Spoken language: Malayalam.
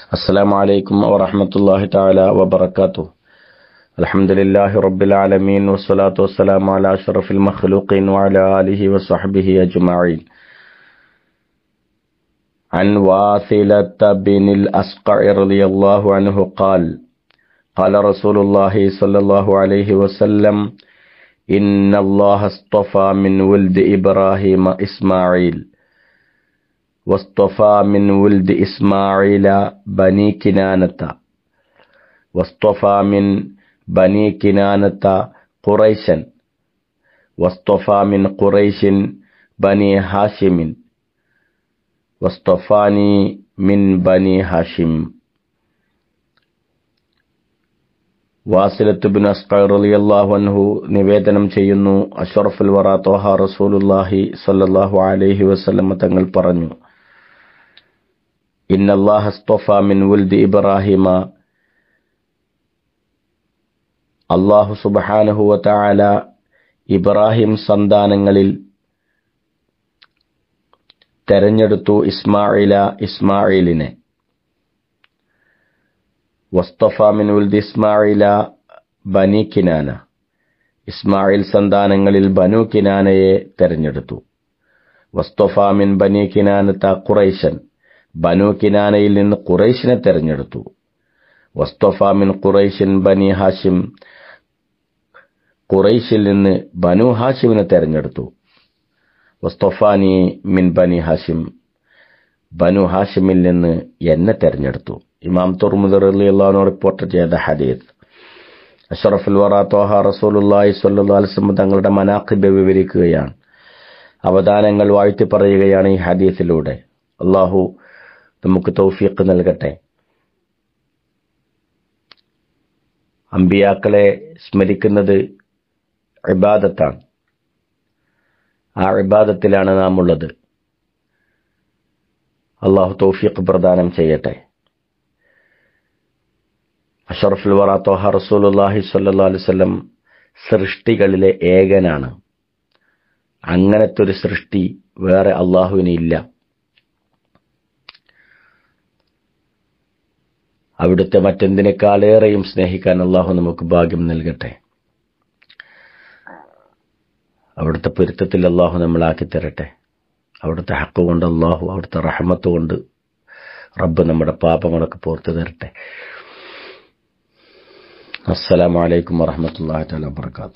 السلام عليكم ورحمة الله تعالى وبركاته الحمد لله رب العالمين والصلاة والسلام على أشرف المخلوقين وعلى آله وصحبه أجمعين عن واثلة بن الأسقع رضي الله عنه قال قال رسول الله صلى الله عليه وسلم إن الله اصطفى من ولد إبراهيم إسماعيل واصطفى من ولد إسماعيل بني كنانة واصطفى من بني كنانة قريشا واصطفى من قريش بني هاشم واصطفاني من بني هاشم വാസിലത്ത് ബിൻ അസ്ഖർ റളിയല്ലാഹു അൻഹു നിവേദനം ചെയ്യുന്നു അഷറഫുൽ വറ തോഹ റസൂലുല്ലാഹി സല്ലല്ലാഹു അലൈഹി വസല്ലം തങ്ങൾ പറഞ്ഞു ഇന്നല്ലാഹ അസ്തഫ മിൻ വുൽദി ഇബ്രാഹിമ അള്ളാഹു സുബ്ഹാനഹു വ തആല ഇബ്രാഹിം സന്താനങ്ങളിൽ തെരഞ്ഞെടുത്തു ഇസ്മായില ഇസ്മായിലിനെ വസ്തഫ മിൻ ഉൽദ് ഇസ്മായില ബനി കിനാന ഇസ്മായിൽ സന്താനങ്ങളിൽ ബനു കിനാനയെ തെരഞ്ഞെടുത്തു വസ്തഫ മിൻ ബനി കിനാനത്ത ഖുറൈശൻ ബനു കിനാനയിൽ നിന്ന് ഖുറൈശിനെ തെരഞ്ഞെടുത്തു വസ്തഫ മിൻ ഖുറൈശിൻ ബനി ഹാഷിം ഖുറൈശിൽ നിന്ന് ബനു ഹാഷിമിനെ തെരഞ്ഞെടുത്തു വസ്തഫാനി മിൻ ബനി ഹാഷിം ബനു ഹാഷിമിൽ നിന്ന് എന്നെ തെരഞ്ഞെടുത്തു ഇമാം തുർമുദർ അള്ളാഹു റിപ്പോർട്ട് ചെയ്ത ഹദീദ് അഷറഫുൽ വറ തോഹ റസൂലുല്ലാഹി സ്വല്ലല്ലാഹു അലൈഹി വസല്ലം തങ്ങളുടെ മനാഖിബ് വിവരിക്കുകയാണ് അവദാനങ്ങൾ വാഴ്ത്തി പറയുകയാണ് ഈ ഹദീസിലൂടെ അള്ളാഹു നമുക്ക് തൗഫീഖ് നൽകട്ടെ അമ്പിയാക്കളെ സ്മരിക്കുന്നത് ഇബാദത്താണ് ആ ഇബാദത്തിലാണ് നാം ഉള്ളത് അള്ളാഹു തൗഫീഖ് പ്രദാനം ചെയ്യട്ടെ അഷറഫുൽ വറ തോഹ റസൂലുല്ലാഹി സ്വല്ലല്ലാഹു അലൈഹി വസല്ലം സൃഷ്ടികളിലെ ഏകനാണ് അങ്ങനത്തെ ഒരു സൃഷ്ടി വേറെ അള്ളാഹുവിന് ഇല്ല അവിടുത്തെ മറ്റെന്തിനേക്കാളേറെയും സ്നേഹിക്കാൻ അള്ളാഹു നമുക്ക് ഭാഗ്യം നൽകട്ടെ അവിടുത്തെ പൊരുത്തത്തിൽ അള്ളാഹു നമ്മളാക്കി തരട്ടെ അവിടുത്തെ ഹക്ക് കൊണ്ട് അള്ളാഹു അവിടുത്തെ റഹമത്ത് കൊണ്ട് റബ്ബ് നമ്മുടെ പാപങ്ങളൊക്കെ പുറത്തു തരട്ടെ അസ്സലാമലൈക്കും വറഹമത്തല്ലാ വാത്തു